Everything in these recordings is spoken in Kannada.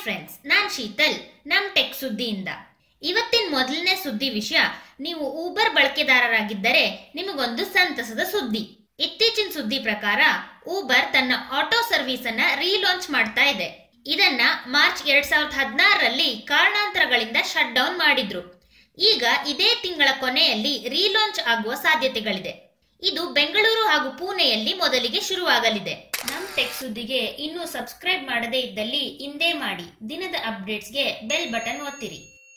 ಫ್ರೆಂಡ್ಸ್ ನಾನ್ ಶೀತಲ್ ನಮ್ ಟೆಕ್ ಸುದ್ದಿಯಿಂದ ಇವತ್ತಿನ ಮೊದಲನೇ ಸುದ್ದಿ ವಿಷಯ ನೀವು ಊಬರ್ ಬಳಕೆದಾರರಾಗಿದ್ದರೆ ನಿಮಗೊಂದು ಸಂತಸದ ಸುದ್ದಿ ಇತ್ತೀಚಿನ ಸುದ್ದಿ ಪ್ರಕಾರ ಊಬರ್ ತನ್ನ ಆಟೋ ಸರ್ವಿಸ್ ಅನ್ನ ರೀಲಾಂಚ್ ಮಾಡ್ತಾ ಇದೆ ಇದನ್ನ ಮಾರ್ಚ್ ಎರಡ್ ಸಾವಿರದ ಹದಿನಾರರಲ್ಲಿ ಕಾರಣಾಂತರಗಳಿಂದ ಶಟ್ ಡೌನ್ ಮಾಡಿದ್ರು ಈಗ ಇದೇ ತಿಂಗಳ ಕೊನೆಯಲ್ಲಿ ರೀಲಾಂಚ್ ಆಗುವ ಸಾಧ್ಯತೆಗಳಿದೆ ಇದು ಬೆಂಗಳೂರು ಹಾಗೂ ಪುಣೆಯಲ್ಲಿ ಮೊದಲಿಗೆ ಶುರುವಾಗಲಿದೆ ನಮ್ ಟೆಕ್ ಸುದ್ದಿಗೆ ಇನ್ನೂ ಸಬ್ಸ್ಕ್ರೈಬ್ ಮಾಡದೇ ಇದ್ದಲ್ಲಿ ಇಂದೇ ಮಾಡಿ ದಿನದ ಅಪ್ಡೇಟ್ಸ್ಗೆ ಬೆಲ್ ಬಟನ್ ಒತ್ತಿರಿ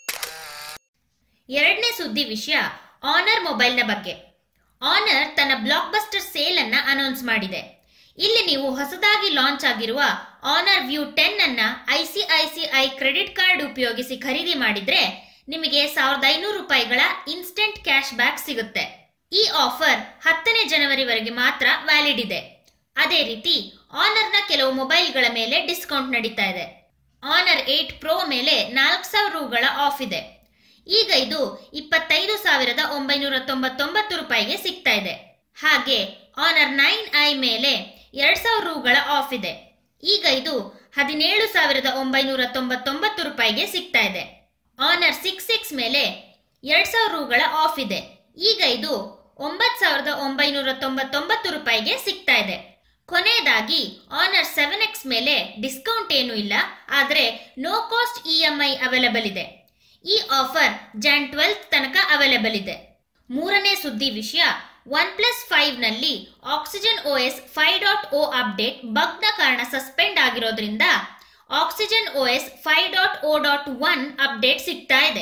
ಎರಡನೇ ಸುದ್ದಿ ವಿಷಯ ಆನರ್ ಮೊಬೈಲ್ನ ಬಗ್ಗೆ ಆನರ್ ತನ್ನ ಬ್ಲಾಕ್ ಬಸ್ಟರ್ ಸೇಲ್ ಅನ್ನ ಅನೌನ್ಸ್ ಮಾಡಿದೆ ಇಲ್ಲಿ ನೀವು ಹೊಸದಾಗಿ ಲಾಂಚ್ ಆಗಿರುವ ಆನರ್ ವ್ಯೂ ಟೆನ್ ಅನ್ನ ಐಸಿಐಸಿಐ ಕ್ರೆಡಿಟ್ ಕಾರ್ಡ್ ಉಪಯೋಗಿಸಿ ಖರೀದಿ ಮಾಡಿದ್ರೆ ನಿಮಗೆ ಸಾವಿರದ ಐನೂರು ರೂಪಾಯಿಗಳ ಇನ್ಸ್ಟೆಂಟ್ ಕ್ಯಾಶ್ ಬ್ಯಾಕ್ ಸಿಗುತ್ತೆ ಈ ಆಫರ್ ಹತ್ತನೇ ಜನವರಿವರೆಗೆ ಮಾತ್ರ ವ್ಯಾಲಿಡ್ ಇದೆ ಅದೇ ರೀತಿ ಆನರ್ನ ಕೆಲವು ಮೊಬೈಲ್ಗಳ ಮೇಲೆ ಡಿಸ್ಕೌಂಟ್ ನಡೀತಾ ಇದೆ ಆನರ್ ಏಟ್ ಪ್ರೋ ಮೇಲೆ ನಾಲ್ಕು ಸಾವಿರ ರೂಗಳ ಆಫ್ ಇದೆ ಈಗ ಇದು ಇಪ್ಪತ್ತೈದು ಸಾವಿರದ ಒಂಬೈನೂರ ತೊಂಬತ್ತೊಂಬತ್ತು ರೂಪಾಯಿಗೆ ಸಿಗ್ತಾ ಇದೆ ಹಾಗೆ ಆನರ್ ನೈನ್ ಐ ಮೇಲೆ ಎರಡ್ ಸಾವಿರ ರೂಗಳ ಆಫ್ ಇದೆ ಈಗ ಇದು ಹದಿನೇಳು ಸಾವಿರದ ಒಂಬೈನೂರ ತೊಂಬತ್ತೊಂಬತ್ತು ರೂಪಾಯಿಗೆ ಸಿಗ್ತಾ ಇದೆ ಆನರ್ ಸಿಕ್ಸ್ ಸಿಕ್ಸ್ ಮೇಲೆ ಎರಡ್ ಸಾವಿರ ರೂಗಳ ಆಫ್ ಇದೆ ಈಗ ಇದು ಒಂಬತ್ತು ಸಾವಿರದ ಒಂಬೈನೂರ ತೊಂಬತ್ತೊಂಬತ್ತು ರೂಪಾಯಿಗೆ ಸಿಗ್ತಾ ಇದೆ ಕೊನೆಯದಾಗಿ ಆನರ್ ಸೆವೆನ್ ಎಕ್ಸ್ ಮೇಲೆ ಡಿಸ್ಕೌಂಟ್ ಏನೂ ಇಲ್ಲ ಆದರೆ no cost E M I available ಇದೆ ಈ ಆಫರ್ ಜಾನ್ ಟ್ವೆಲ್ತ್ ತನಕ ಅವೈಲಬಲ್ ಇದೆ ಮೂರನೇ ಸುದ್ದಿ ವಿಷಯ ಒನ್ ಪ್ಲಸ್ ಫೈವ್ ನಲ್ಲಿ Oxygen OS five dot O update ಬಗ್ನ ಕಾರಣ ಸಸ್ಪೆಂಡ್ ಆಗಿರೋದ್ರಿಂದ Oxygen OS five dot O dot one update ಸಿಗ್ತಾ ಇದೆ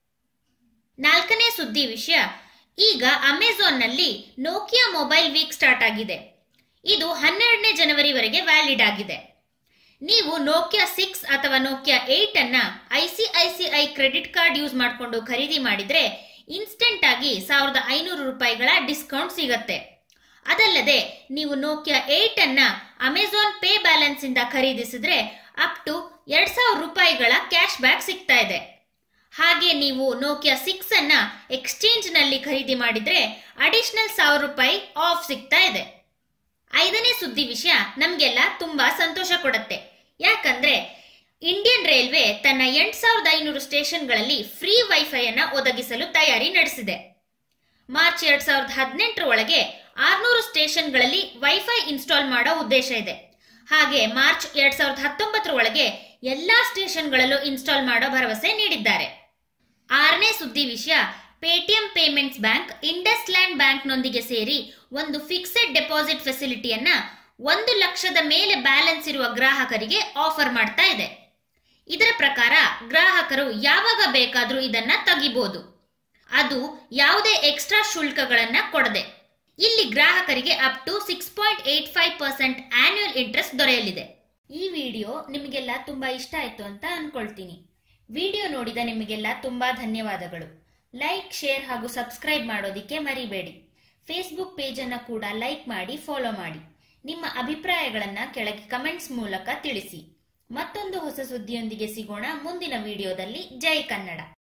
ನಾಲ್ಕನೇ ಸುದ್ದಿ ವಿಷಯ ಈಗ ಅಮೆಝಾನ್ ನಲ್ಲಿ ನೋಕಿಯಾ ಮೊಬೈಲ್ ವೀಕ್ ಸ್ಟಾರ್ಟ್ ಆಗಿದೆ ಇದು ಹನ್ನೆರಡನೇ ಜನವರಿವರೆಗೆ ವ್ಯಾಲಿಡ್ ಆಗಿದೆ ನೀವು ನೋಕಿಯಾ ಸಿಕ್ಸ್ ಅಥವಾ ನೋಕಿಯಾ ಏಟ್ ಅನ್ನ ಐಸಿಐಸಿಐ ಕ್ರೆಡಿಟ್ ಕಾರ್ಡ್ ಯೂಸ್ ಮಾಡಿಕೊಂಡು ಖರೀದಿ ಮಾಡಿದ್ರೆ ಇನ್ಸ್ಟೆಂಟ್ ಆಗಿ ಸಾವಿರದ ಐನೂರು ರೂಪಾಯಿಗಳ ಡಿಸ್ಕೌಂಟ್ ಸಿಗತ್ತೆ ಅದಲ್ಲದೆ ನೀವು ನೋಕಿಯಾ ಏಟ್ ಅನ್ನ ಅಮೆಝಾನ್ ಪೇ ಬ್ಯಾಲೆನ್ಸ್ ಇಂದ ಖರೀದಿಸಿದ್ರೆ ಅಪ್ ಟು ಎರಡ್ ಸಾವಿರ ರೂಪಾಯಿಗಳ ಕ್ಯಾಶ್ ಬ್ಯಾಕ್ ಸಿಗ್ತಾ ಇದೆ ಹಾಗೆ ನೀವು ನೋಕಿಯಾ ಸಿಕ್ಸ್ ಅನ್ನ ಎಕ್ಸ್ಚೇಂಜ್ ನಲ್ಲಿ ಖರೀದಿ ಮಾಡಿದ್ರೆ ಅಡಿಷನಲ್ ಸಾವಿರ ರೂಪಾಯಿ ಆಫ್ ಸಿಗ್ತಾ ಇದೆ ಐದನೇ ಸುದ್ದಿ ವಿಷಯ ನಮ್ಗೆಲ್ಲ ತುಂಬಾ ಸಂತೋಷ ಕೊಡುತ್ತೆ ಯಾಕಂದ್ರೆ ಇಂಡಿಯನ್ ರೈಲ್ವೆ ತನ್ನ ಎಂಟ್ ಸಾವಿರದ ಐನೂರು ಸ್ಟೇಷನ್ಗಳಲ್ಲಿ ಫ್ರೀ ವೈಫೈ ಅನ್ನ ಒದಗಿಸಲು ತಯಾರಿ ನಡೆಸಿದೆ ಮಾರ್ಚ್ ಎರಡ್ ಸಾವಿರದ ಹದಿನೆಂಟರ ಒಳಗೆ ಆರ್ನೂರು ಸ್ಟೇಷನ್ಗಳಲ್ಲಿ ವೈಫೈ ಇನ್ಸ್ಟಾಲ್ ಮಾಡೋ ಉದ್ದೇಶ ಇದೆ ಹಾಗೆ ಮಾರ್ಚ್ ಎರಡ್ ಸಾವಿರದ ಹತ್ತೊಂಬತ್ತರ ಒಳಗೆ ಎಲ್ಲಾ ಸ್ಟೇಷನ್ಗಳಲ್ಲೂ ಇನ್ಸ್ಟಾಲ್ ಮಾಡೋ ಭರವಸೆ ನೀಡಿದ್ದಾರೆ ಆರನೇ ಸುದ್ದಿ ವಿಷಯ Paytm payments bank IndusInd ಬ್ಯಾಂಕ್ನೊಂದಿಗೆ ಸೇರಿ ಒಂದು ಫಿಕ್ಸೆಡ್ ಡೆಪಾಸಿಟ್ ಫೆಸಿಲಿಟಿಯನ್ನ ಒಂದು ಲಕ್ಷದ ಮೇಲೆ ಬ್ಯಾಲೆನ್ಸ್ ಇರುವ ಗ್ರಾಹಕರಿಗೆ ಆಫರ್ ಮಾಡ್ತಾ ಇದೆ ಇದರ ಪ್ರಕಾರ ಗ್ರಾಹಕರು ಯಾವಾಗ ಬೇಕಾದರೂ ಇದನ್ನ ತೆಗಿಬಹುದು ಅದು ಯಾವುದೇ ಎಕ್ಸ್ಟ್ರಾ ಶುಲ್ಕಗಳನ್ನ ಕೊಡದೆ ಇಲ್ಲಿ ಗ್ರಾಹಕರಿಗೆ up to six point eight five percent annual interest ದೊರೆಯಲಿದೆ ಈ ವಿಡಿಯೋ ನಿಮಗೆಲ್ಲ ತುಂಬಾ ಇಷ್ಟ ಆಯ್ತು ಅಂತ ಅನ್ಕೊಳ್ತೀನಿ ವಿಡಿಯೋ ನೋಡಿದ ನಿಮಗೆಲ್ಲ ತುಂಬಾ ಧನ್ಯವಾದಗಳು ಲೈಕ್ ಶೇರ್ ಹಾಗೂ ಸಬ್ಸ್ಕ್ರೈಬ್ ಮಾಡೋದಿಕ್ಕೆ ಮರಿಬೇಡಿ ಫೇಸ್ಬುಕ್ ಪೇಜ್ ಅನ್ನ ಕೂಡ ಲೈಕ್ ಮಾಡಿ ಫಾಲೋ ಮಾಡಿ ನಿಮ್ಮ ಅಭಿಪ್ರಾಯಗಳನ್ನ ಕೆಳಗೆ ಕಮೆಂಟ್ಸ್ ಮೂಲಕ ತಿಳಿಸಿ ಮತ್ತೊಂದು ಹೊಸ ಸುದ್ದಿಯೊಂದಿಗೆ ಸಿಗೋಣ ಮುಂದಿನ ವಿಡಿಯೋದಲ್ಲಿ ಜೈ ಕನ್ನಡ